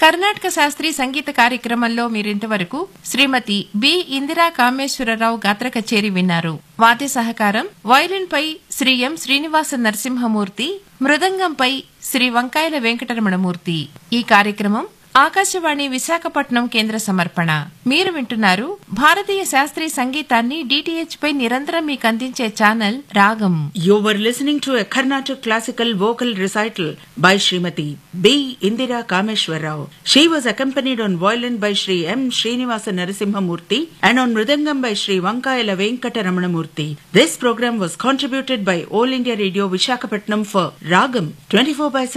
కర్ణాటక శాస్త్రీయ సంగీత కార్యక్రమంలో మీరింతవరకు శ్రీమతి బి ఇందిరా కామేశ్వరరావు గాత్ర కచేరి విన్నారు వాద్య సహకారం వయలిన్ పై శ్రీ ఎం శ్రీనివాస నరసింహమూర్తి మృదంగంపై శ్రీ వంకాయల వెంకటరమణమూర్తి ఈ కార్యక్రమం ఆకాశవాణి విశాఖపట్నం కేంద్ర సమర్పణ మీరు వింటున్నారు భారతీయ శాస్త్రీయ సంగీతాన్ని డిటిహెచ్ పై నిరంతరం మీకు అందించే ఛానల్ రాగం You were listening to a Carnatic classical vocal recital by Srimati B. Indira Kameshwarrao. She was accompanied on violin by Sri M. Srinivasa Narasimhamurthy and on mridangam by Sri Vankayala Venkata Ramanamurthy. This program was contributed by All India Radio Visakhapatnam for Ragam 24 by